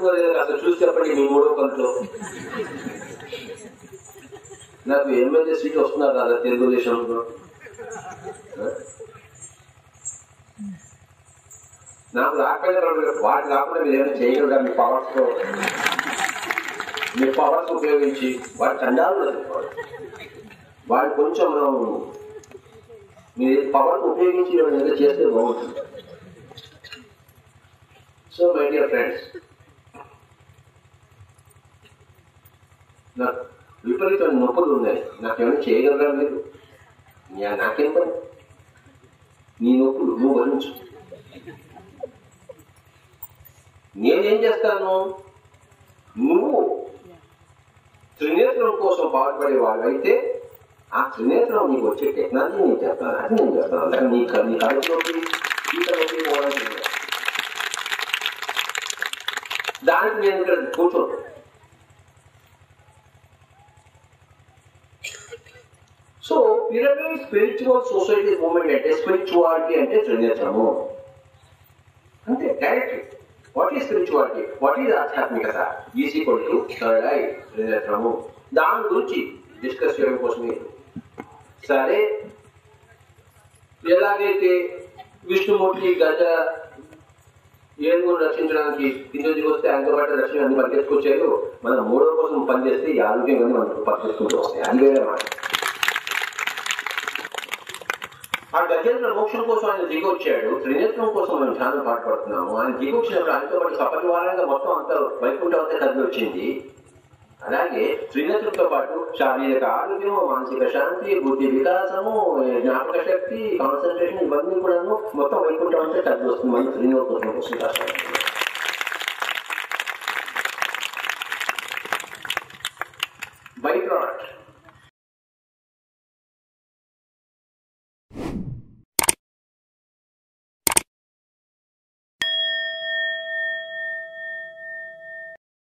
వస్తుందో లేదో అసలు చూసి చెప్పండి మీ మూడో కంట్లో నాకు ఎమ్మెల్యే సీట్ వస్తున్నారు కదా తెలుగుదేశంలో నాకు రాకపోయినా పర్వాలేదు. వాటి రాకుండా మీరు ఏమైనా చేయగలరా మీ పవర్స్ తో మీ పవర్స్ ఉపయోగించి వాటి చండాలు వాడు కొంచెం మనం మీ పవర్స్ ఉపయోగించి ఏమైనా చేస్తే బాగుంటుంది సో మై డియర్ ఫ్రెండ్స్ నాకు విపరీతమైన నొప్పులు ఉన్నాయి నాకేమైనా చేయగలరా మీరు న్యా- నాకేం పని నీ నొప్పులు నువ్వు భరించు నేనేం చేస్తాను నువ్వు త్రినేత్రం కోసం పాటుపడే వాళ్ళైతే ఆ త్రినేత్రం నీకు వచ్చే టెక్నాలజీ నేను చెప్తాను అది నేను చెప్తాను అలాగే నీ క- నీ కడుపులోకి ఈతలోకి పోవడానికి లేదు. దానికి నేను ఇక్కడ కూర్చోను so pyramid spiritual society movement అంటే స్పిరిచువాలిటీ అంటే త్రినేత్రము అంతే direct what is spirituality what is ఆధ్యాత్మికత is equal to third eye త్రినేత్రము దాని గురించి డిస్కస్ చేయడం కోసమే సరే ఎలాగైతే విష్ణుమూర్తి గజ ఏనుగును రక్షించడానికి కింద దిగి వస్తే ఆయనతో పాటు రక్షణ అన్ని పరిగెత్తుకొచ్చారు మనం మూడో కోసం పనిచేస్తే ఈ ఆరోగ్యం అన్ని మనకు పరిగెత్తుకుంటూ వస్తాయి అది వేరే మాట ఆ గజేంద్ర మోక్షం కోసం ఆయన దిగి వచ్చాడు త్రినేత్రం కోసం మనం ధ్యానం పాటుపడుతున్నాము ఆయన దిగి వచ్చినప్పుడు ఆయనతో పాటు సపరివారంగా మొత్తం అంతా వైకుంఠం అంతా కదిలి వచ్చింది అలాగే త్రినేత్రంతో పాటు శారీరక ఆరోగ్యము మానసిక శాంతి బుద్ధి వికాసము జ్ఞాపక శక్తి కాన్సన్ట్రేషన్ ఇవన్నీ కూడాను మొత్తం వైకుంఠం అంతా కదిలి వస్తుంది మన త్రినేత్రం కోసం రాశారు. By product